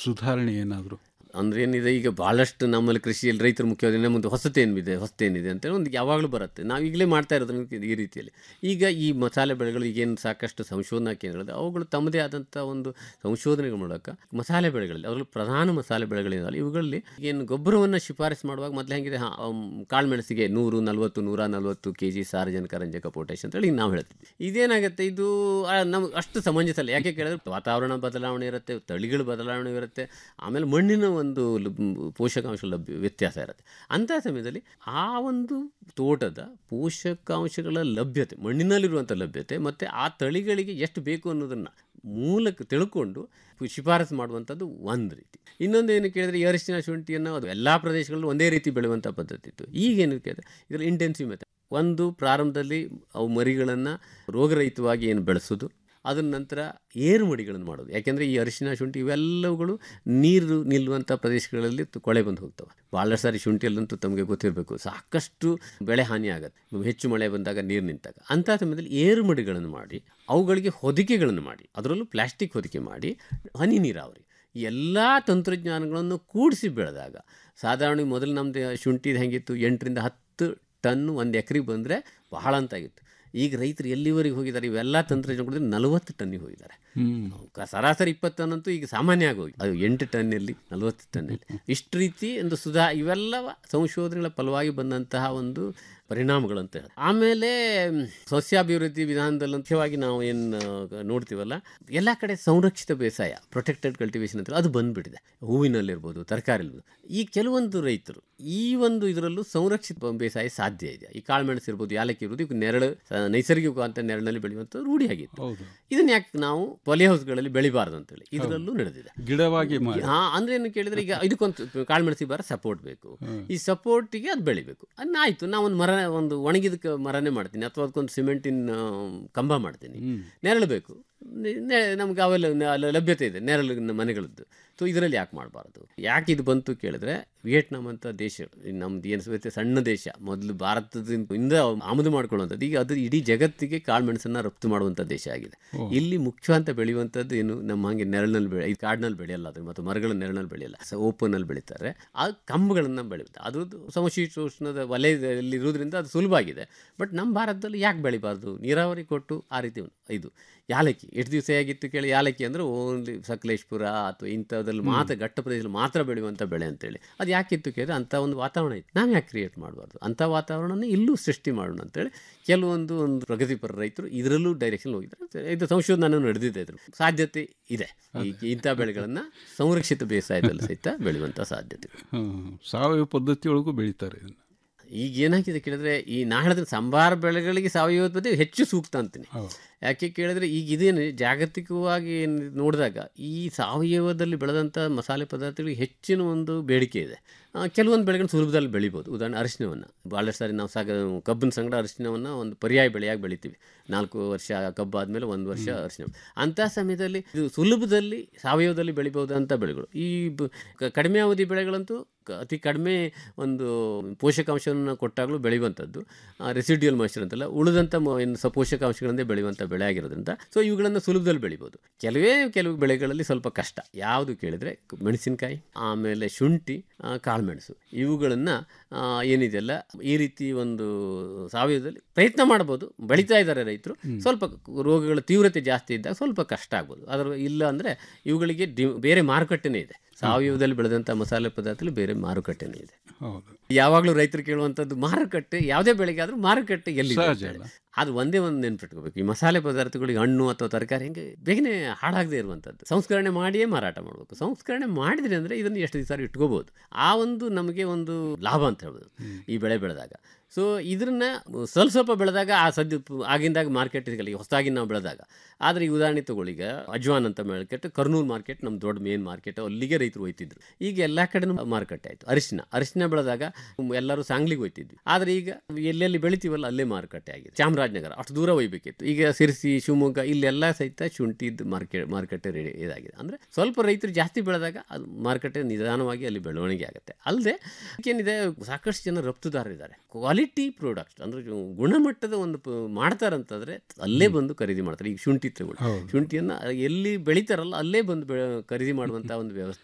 ಸುಧಾರಣೆ ಏನಾದರೂ ಅಂದ್ರೆ ಏನಿದೆ ಈಗ ಬಹಳಷ್ಟು ನಮ್ಮಲ್ಲಿ ಕೃಷಿಯಲ್ಲಿ ರೈತರ ಮುಖ್ಯವಾದ ನಮ್ಮದು ಹೊಸತೇನಿದೆ ಹೊಸತೇನಿದೆ ಅಂತೇಳಿ ಒಂದು ಯಾವಾಗಲೂ ಬರುತ್ತೆ ನಾವು ಈಗಲೇ ಮಾಡ್ತಾ ಇರೋದು ಈ ರೀತಿಯಲ್ಲಿ ಈಗ ಈ ಮಸಾಲೆ ಬೆಳೆಗಳು ಈಗೇನು ಸಾಕಷ್ಟು ಸಂಶೋಧನಾ ಕೇಂದ್ರಗಳಿದೆ ಅವುಗಳು ತಮ್ಮದೇ ಆದಂಥ ಒಂದು ಸಂಶೋಧನೆಗಳ ಮೂಲಕ ಮಸಾಲೆ ಬೆಳೆಗಳಲ್ಲಿ ಅದರಲ್ಲೂ ಪ್ರಧಾನ ಮಸಾಲೆ ಬೆಳೆಗಳಿದಾವೆ ಇವುಗಳಲ್ಲಿ ಏನು ಗೊಬ್ಬರವನ್ನು ಶಿಫಾರಸು ಮಾಡುವಾಗ ಮೊದಲು ಹೆಂಗಿದೆ ಹಾ, ಅಮ್, ಕಾಳುಮೆಣಸಿಗೆ ನೂರು ನಲ್ವತ್ತು ನೂರ ನಲ್ವತ್ತು ಕೆ ಜಿ ಸಾರಜನಕ ರಂಜಕ ಪೊಟ್ಯಾಶ್ ಅಂತೇಳಿ ನಾವು ಹೇಳ್ತೀವಿ ಇದೇನಾಗುತ್ತೆ ಇದು ನಮ್ಗೆ ಅಷ್ಟು ಸಮಂಜಸ ಅಲ್ಲ ಯಾಕೆ ಕೇಳಿದ್ರೆ ವಾತಾವರಣ ಬದಲಾವಣೆ ಇರುತ್ತೆ ತಳಿಗಳ ಬದಲಾವಣೆ ಇರುತ್ತೆ ಆಮೇಲೆ ಮಣ್ಣಿನ ಒಂದು ಲಬ್- ಪೋಷಕಾಂಶ ಲಭ್ಯ ವ್ಯತ್ಯಾಸ ಇರುತ್ತೆ ಅಂಥ ಸಮಯದಲ್ಲಿ ಆ ಒಂದು ತೋಟದ ಪೋಷಕಾಂಶಗಳ ಲಭ್ಯತೆ ಮಣ್ಣಿನಲ್ಲಿರುವಂಥ ಲಭ್ಯತೆ ಮತ್ತು ಆ ತಳಿಗಳಿಗೆ ಎಷ್ಟು ಬೇಕು ಅನ್ನೋದನ್ನು ಮೂಲಕ ತಿಳ್ಕೊಂಡು ಶಿಫಾರಸು ಮಾಡುವಂಥದ್ದು ಒಂದು ರೀತಿ ಇನ್ನೊಂದು ಏನು ಕೇಳಿದ್ರೆ ಈ ಅರಿಶಿನ ಶುಂಠಿಯನ್ನು ಅದು ಎಲ್ಲ ಪ್ರದೇಶಗಳಲ್ಲೂ ಒಂದೇ ರೀತಿ ಬೆಳೆಯುವಂಥ ಪದ್ಧತಿ ಇತ್ತು ಈಗೇನು ಕೇಳಿದ್ರೆ ಇದರಲ್ಲಿ ಇಂಟೆನ್ಸಿವ್ ಮೆಥಡ್ ಒಂದು ಪ್ರಾರಂಭದಲ್ಲಿ ಅವು ಮರಿಗಳನ್ನು ರೋಗರಹಿತವಾಗಿ ಏನು ಬೆಳೆಸೋದು ಅದರ ನಂತರ ಏರು ಮಡಿಗಳನ್ನು ಮಾಡೋದು ಯಾಕೆಂದರೆ ಈ ಅರಿಶಿನ ಶುಂಠಿ ಇವೆಲ್ಲವುಗಳು ನೀರು ನಿಲ್ಲುವಂಥ ಪ್ರದೇಶಗಳಲ್ಲಿ ತು- ಕೊಳೆ ಬಂದು ಹೋಗ್ತವೆ ಭಾಳ ಸಾರಿ ಶುಂಠಿಯಲ್ಲಂತೂ ತಮಗೆ ಗೊತ್ತಿರಬೇಕು ಸಾಕಷ್ಟು ಬೆಳೆ ಹಾನಿ ಆಗುತ್ತೆ ಹೆಚ್ಚು ಮಳೆ ಬಂದಾಗ ನೀರು ನಿಂತಾಗ ಅಂಥ ಸಮಯದಲ್ಲಿ ಏರು ಮಡಿಗಳನ್ನು ಮಾಡಿ ಅವುಗಳಿಗೆ ಹೊದಿಕೆಗಳನ್ನು ಮಾಡಿ ಅದರಲ್ಲೂ ಪ್ಲಾಸ್ಟಿಕ್ ಹೊದಿಕೆ ಮಾಡಿ ಹನಿ ನೀರಾವರಿ ಈ ಎಲ್ಲ ತಂತ್ರಜ್ಞಾನಗಳನ್ನು ಕೂಡಿಸಿ ಬೆಳೆದಾಗ ಸಾಧಾರಣ ಮೊದಲು ನಮ್ಮದು ಶುಂಠಿದು ಹೆಂಗಿತ್ತು ಎಂಟರಿಂದ ಹತ್ತು ಟನ್ ಒಂದು ಎಕರೆಗೆ ಬಂದರೆ ಬಹಳ ಅಂತಾಗಿತ್ತು ಈಗ ರೈತರು ಎಲ್ಲಿವರೆಗೆ ಹೋಗಿದ್ದಾರೆ ಇವೆಲ್ಲ ತಂತ್ರಜ್ಞಾನಗಳು ನಲವತ್ತು ಟನ್ನಿಗೆ ಹೋಗಿದ್ದಾರೆ ಕ- ಸರಾಸರಿ ಇಪ್ಪತ್ತು ಟನ್ ಅಂತೂ ಈಗ ಸಾಮಾನ್ಯ ಆಗೋಗಿ ಅದು ಎಂಟು ಟನ್ನಲ್ಲಿ ನಲವತ್ತು ಟನ್ನಲ್ಲಿ ಇಷ್ಟು ರೀತಿ ಒಂದು ಸುಧಾ ಇವೆಲ್ಲವ ಸಂಶೋಧನೆಗಳ ಫಲವಾಗಿ ಬಂದಂತಹ ಒಂದು ಪರಿಣಾಮಗಳಂತ ಹೇಳಿ ಆಮೇಲೆ ಮ್, ಸಸ್ಯಾಭಿವೃದ್ಧಿ ವಿಧಾನದಲ್ಲಿ ಮುಖ್ಯವಾಗಿ ನಾವು ಏನು ನೋಡ್ತೀವಲ್ಲ ಎಲ್ಲ ಕಡೆ ಸಂರಕ್ಷಿತ ಬೇಸಾಯ ಪ್ರೊಟೆಕ್ಟೆಡ್ ಕಲ್ಟಿವೇಶನ್ ಅಂತ ಅದು ಬಂದ್ಬಿಟ್ಟಿದೆ ಹೂವಿನಲ್ಲಿರ್ಬೋದು ತರಕಾರಿ ಈ ಕೆಲವೊಂದು ರೈತರು ಈ ಒಂದು ಇದರಲ್ಲೂ ಸಂರಕ್ಷಿತ ಬೇಸಾಯ ಸಾಧ್ಯ ಇದೆ ಈ ಕಾಳುಮೆಣಸು ಇರ್ಬೋದು ಯಾಲಕ್ಕಿ ಇರ್ಬೋದು ಇವು ನೆರಳು ಸ- ನೈಸರ್ಗಿಕವಾದಂಥ ನೆರಳಿನಲ್ಲಿ ಬೆಳೆಯುವಂಥ ರೂಢಿಯಾಗಿತ್ತು ಹೌದು ಇದನ್ನ ಯಾಕೆ ನಾವು ಪೊಲಿ ಹೌಸ್ಗಳಲ್ಲಿ ಬೆಳಿಬಾರ್ದು ಅಂತೇಳಿ ಇದರಲ್ಲೂ ನಡೆದಿದೆ ಗಿಡವಾಗಿ ಮಾಡಿ ಹಾ ಅಂದ್ರೆ ಏನು ಕೇಳಿದ್ರೆ ಈಗ ಇದಕ್ಕೊಂದು ಕಾಳುಮೆಣಸಿ ಬರ ಸಪೋರ್ಟ್ ಬೇಕು ಈ ಸಪೋರ್ಟಿಗೆ ಅದು ಬೆಳಿಬೇಕು ಅದನ್ನ ಆಯ್ತು ನಾವು ಒಂದು ಮರ ಒಂದು ಒಣಗಿದ ಕ- ಮರನೇ ಮಾಡ್ತೀನಿ ಅಥವಾ ಅದಕ್ಕೊಂದು ಸಿಮೆಂಟಿನ ಕಂಬ ಮಾಡ್ತೀನಿ ನೆರಳು ಬೇಕು ನೆ- ನೆ- ನಮ್ಗೆ ಅವೆಲ್ಲ ನ- ಅಲ್ಲ ಲಭ್ಯತೆ ಇದೆ ನೆರಳು ಮನೆಗಳದ್ದು ಸೊ ಇದರಲ್ಲಿ ಯಾಕೆ ಮಾಡಬಾರ್ದು ಯಾಕೆ ಇದು ಬಂತು ಕೇಳಿದ್ರೆ ವಿಯೆಟ್ನಾಂ ಅಂತ ದೇಶ ನಮ್ದು ಏನು ಸಹಿತ ಸಣ್ಣ ದೇಶ ಮೊದಲು ಭಾರತದಿಂದ ಆಮದು ಮಾಡ್ಕೊಳ್ಳುವಂಥದ್ದು ಈಗ ಅದು ಇಡೀ ಜಗತ್ತಿಗೆ ಕಾಳುಮೆಣಸನ್ನ ರಫ್ತು ಮಾಡುವಂಥ ದೇಶ ಆಗಿದೆ ಇಲ್ಲಿ ಮುಖ್ಯ ಅಂತ ಬೆಳೆಯುವಂಥದ್ದು ಏನು ನಮ್ಮ ಹಾಗೆ ನೆರಳಿನಲ್ಲಿ ಬೆಳೆ ಈ ಕಾಡಿನಲ್ಲಿ ಬೆಳೆಯಲ್ಲ ಅದು ಮತ್ತು ಮರಗಳ ನೆರಳಿನಲ್ಲಿ ಬೆಳೆಯಲ್ಲ ಸೊ ಓಪನಲ್ಲಿ ಬೆಳೀತಾರೆ ಆ ಕಂಬಗಳನ್ನು ಬೆಳೆಯುತ್ತೆ ಅದು ಸಮಶೀತೋಷ್ಣದ ವಲಯದಲ್ಲಿ ಇರೋದ್ರಿಂದ ಅದು ಸುಲಭ ಆಗಿದೆ ಬಟ್ ನಮ್ಮ ಭಾರತದಲ್ಲಿ ಯಾಕೆ ಬೆಳಿಬಾರ್ದು ನೀರಾವರಿ ಕೊಟ್ಟು ಆ ರೀತಿ ಒಂದು ಇದು ಯಾಲಕ್ಕಿ ಎಷ್ಟು ದಿವಸ ಆಗಿತ್ತು ಕೇಳಿ ಯಾಲಕ್ಕಿ ಅಂದರೆ ಓನ್ಲಿ ಸಕಲೇಶ್ಪುರ ಅಥವಾ ಇಂಥದ್ರಲ್ಲಿ ಮಾತ್ರ ಘಟ್ಟ ಪ್ರದೇಶದಲ್ಲಿ ಮಾತ್ರ ಬೆಳೆಯುವಂಥ ಬೆಳೆ ಅಂತೇಳಿ ಅದು ಯಾಕಿತ್ತು ಕೇಳಿದ್ರೆ ಅಂಥ ಒಂದು ವಾತಾವರಣ ಇತ್ತು ನಾವು ಯಾಕೆ ಕ್ರಿಯೇಟ್ ಮಾಡಬಾರ್ದು ಅಂಥ ವಾತಾವರಣನ ಇಲ್ಲೂ ಸೃಷ್ಟಿ ಮಾಡೋಣ ಅಂತೇಳಿ ಕೆಲವೊಂದು ಒಂದು ಪ್ರಗತಿಪರ ರೈತರು ಇದರಲ್ಲೂ ಡೈರೆಕ್ಷನ್ ಹೋಗಿದ್ದಾರೆ ಇದು ಸಂಶೋಧನೆ ನಡೆದಿದೆ ಇದ್ರ ಸಾಧ್ಯತೆ ಇದೆ ಈ ಇಂಥ ಬೆಳೆಗಳನ್ನು ಸಂರಕ್ಷಿತ ಬೇಸಾಯದಲ್ಲಿ ಸಹಿತ ಬೆಳೆಯುವಂಥ ಸಾಧ್ಯತೆ ಇದೆ. ಹ್ಮ್. ಸಾವಯವ ಪದ್ಧತಿಯೊಳಗೂ ಬೆಳೀತಾರೆ ಇದನ್ನು ಈಗ ಏನಾಗಿದೆ ಕೇಳಿದ್ರೆ ಈ ನಾ ಹೇಳಿದ್ರೆ ಸಂಬಾರ ಬೆಳೆಗಳಿಗೆ ಸಾವಯವ ಪದ್ಧತಿ ಹೆಚ್ಚು ಸೂಕ್ತ ಅಂತೀನಿ ಯಾಕೆ ಕೇಳಿದ್ರೆ ಈಗ ಇದೇನು ಜಾಗತಿಕವಾಗಿ ಏನ್ ನೋಡಿದಾಗ ಈ ಸಾವಯವದಲ್ಲಿ ಬೆಳೆದಂಥ ಮಸಾಲೆ ಪದಾರ್ಥಗಳಿಗೆ ಹೆಚ್ಚಿನ ಒಂದು ಬೇಡಿಕೆ ಇದೆ ಆ, ಕೆಲವೊಂದು ಬೆಳೆಗಳನ್ನ ಸುಲಭದಲ್ಲಿ ಬೆಳಿಬೋದು ಉದಾಹರಣೆ ಅರಿಶಿನವನ್ನು ಭಾಳಷ್ಟು ಸಾರಿ ನಾವು ಸಾಗ ಕಬ್ಬಿನ ಸಂಗಡ ಅರಿಶಿನವನ್ನು ಒಂದು ಪರ್ಯಾಯ ಬೆಳೆಯಾಗಿ ಬೆಳಿತೀವಿ ನಾಲ್ಕು ವರ್ಷ ಕಬ್ಬು ಆದಮೇಲೆ ಒಂದು ವರ್ಷ ಅರಿಶಿನ ಅಂಥ ಸಮಯದಲ್ಲಿ ಇದು ಸುಲಭದಲ್ಲಿ ಸಾವಯವದಲ್ಲಿ ಬೆಳಿಬಹುದಂಥ ಬೆಳೆಗಳು ಈ ಬ- ಕ- ಕಡಿಮೆ ಅವಧಿ ಬೆಳೆಗಳಂತೂ ಕ- ಅತಿ ಕಡಿಮೆ ಒಂದು ಪೋಷಕಾಂಶವನ್ನು ಕೊಟ್ಟಾಗಲೂ ಬೆಳೆಯುವಂಥದ್ದು ರೆಸಿಡ್ಯೂಯಲ್ ಮಾಯ್ಚರ್ ಅಂತಲ್ಲ ಉಳಿದಂಥ ಮ- ಏನು ಸ ಪೋಷಕಾಂಶಗಳಿಂದ ಬೆಳೆಯುವಂಥ ಬೆಳೆ ಆಗಿರೋದ್ರಿಂದ ಸೊ ಇವುಗಳನ್ನು ಸುಲಭದಲ್ಲಿ ಬೆಳಿಬೋದು ಕೆಲವೇ ಕೆಲವು ಬೆಳೆಗಳಲ್ಲಿ ಸ್ವಲ್ಪ ಕಷ್ಟ ಯಾವುದು ಕೇಳಿದರೆ ಮೆಣಸಿನಕಾಯಿ ಆಮೇಲೆ ಶುಂಠಿ ಆ, ಕಾಳುಮೆಣಸು ಇವುಗಳನ್ನು ಏನಿದೆಯಲ್ಲ ಈ ರೀತಿ ಒಂದು ಸಾವಯವದಲ್ಲಿ ಪ್ರಯತ್ನ ಮಾಡ್ಬೋದು ಬೆಳೀತಾ ಇದ್ದಾರೆ ರೈತರು ಸ್ವಲ್ಪ ರೋಗಗಳ ತೀವ್ರತೆ ಜಾಸ್ತಿ ಇದ್ದಾಗ ಸ್ವಲ್ಪ ಕಷ್ಟ ಆಗ್ಬೋದು ಅದರ ಇಲ್ಲ ಅಂದರೆ ಇವುಗಳಿಗೆ ಡಿ ಬೇರೆ ಮಾರುಕಟ್ಟೆನೇ ಇದೆ ಸಾವಯವದಲ್ಲಿ ಬೆಳೆದಂಥ ಮಸಾಲೆ ಪದಾರ್ಥದಲ್ಲಿ ಬೇರೆ ಮಾರುಕಟ್ಟೆನೇ ಇದೆ ಹೌದು ಯಾವಾಗಲೂ ರೈತರು ಕೇಳುವಂಥದ್ದು ಮಾರುಕಟ್ಟೆ ಯಾವುದೇ ಬೆಳೆಗೆ ಆದರೂ ಮಾರುಕಟ್ಟೆ ಎಲ್ಲಿ ಸಹಜ ಅಲ್ಲ? ಅದು ಒಂದೇ ಒಂದು ನೆನ್ಪಿಟ್ಕೋಬೇಕು ಈ ಮಸಾಲೆ ಪದಾರ್ಥಗಳಿಗೆ ಹಣ್ಣು ಅಥವಾ ತರಕಾರಿ ಹಿಂಗೆ ಬೇಗನೆ ಹಾಳಾಗದೇ ಇರುವಂಥದ್ದು ಸಂಸ್ಕರಣೆ ಮಾಡಿಯೇ ಮಾರಾಟ ಮಾಡಬೇಕು ಸಂಸ್ಕರಣೆ ಮಾಡಿದ್ರಿ ಅಂದರೆ ಇದನ್ನು ಎಷ್ಟು ದಿವಸ ಇಟ್ಕೋಬೋದು ಆ ಒಂದು ನಮಗೆ ಒಂದು ಲಾಭ ಅಂತ ಹೇಳ್ಬೋದು ಈ ಬೆಳೆ ಬೆಳೆದಾಗ ಸೊ ಇದನ್ನ ಸ್ವಲ್ಪ ಸ್ವಲ್ಪ ಬೆಳೆದಾಗ ಆ ಸದ್ಯ ಪ್- ಆಗಿಂದಾಗ ಮಾರ್ಕೆಟ್ ಸಿಗಲ್ಲ ಈಗ ಹೊಸದಾಗಿ ನಾವು ಬೆಳೆದಾಗ ಆದರೆ ಈ ಉದಾಹರಣೆ ತಗೊಳ್ಳಿ ಈಗ ಅಜ್ವಾನ್ ಅಂತ ಮಾರ್ಕೆಟ್ ಕರ್ನೂಲ್ ಮಾರ್ಕೆಟ್ ನಮ್ಮ ದೊಡ್ಡ ಮೇನ್ ಮಾರ್ಕೆಟ್ ಅಲ್ಲಿಗೆ ರೈತರು ಹೋಯ್ತಿದ್ರು ಈಗ ಎಲ್ಲ ಕಡೆನೂ ಮಾರುಕಟ್ಟೆ ಆಯಿತು ಅರಿಶಿನ ಅರಿಶಿನ ಬೆಳೆದಾಗ ಎಲ್ಲರೂ ಸಾಂಗ್ಲಿಗೆ ಹೋಯ್ತಿದ್ವಿ ಆದರೆ ಈಗ ಎಲ್ಲೆಲ್ಲಿ ಬೆಳಿತೀವಲ್ಲ ಅಲ್ಲೇ ಮಾರುಕಟ್ಟೆ ಆಗಿದೆ ಚಾಮರಾಜನಗರ ಅಷ್ಟು ದೂರ ಒಯ್ಬೇಕಿತ್ತು ಈಗ ಸಿರ್ಸಿ ಶಿವಮೊಗ್ಗ ಇಲ್ಲೆಲ್ಲ ಸಹಿತ ಶುಂಠಿದ್ದು ಮಾರ್ಕೆಟ್ ಮಾರುಕಟ್ಟೆ ರೆಡಿ ಇದಾಗಿದೆ ಅಂದರೆ ಸ್ವಲ್ಪ ರೈತರು ಜಾಸ್ತಿ ಬೆಳೆದಾಗ ಅದು ಮಾರುಕಟ್ಟೆ ನಿಧಾನವಾಗಿ ಅಲ್ಲಿ ಬೆಳವಣಿಗೆ ಆಗುತ್ತೆ ಅಲ್ಲದೆ ಏನಿದೆ ಸಾಕಷ್ಟು ಜನ ರಫ್ತುದಾರರಿದ್ದಾರೆ ಕ್ವಾಲಿಟಿ ಪ್ರಾಡಕ್ಟ್ ಅಂದರೆ ಗುಣಮಟ್ಟದ ಒಂದು ಪ- ಮಾಡ್ತಾರಂತಂದ್ರೆ ಅಲ್ಲೇ ಬಂದು ಖರೀದಿ ಮಾಡ್ತಾರೆ ಈಗ ಶುಂಠಿ ತಗೊಳ್ಳಿ ಶುಂಠಿಯನ್ನು ಎಲ್ಲಿ ಬೆಳಿತಾರಲ್ಲ ಅಲ್ಲೇ ಬಂದು ಬೆ- ಖರೀದಿ ಮಾಡುವಂಥ ಒಂದು ವ್ಯವಸ್ಥೆ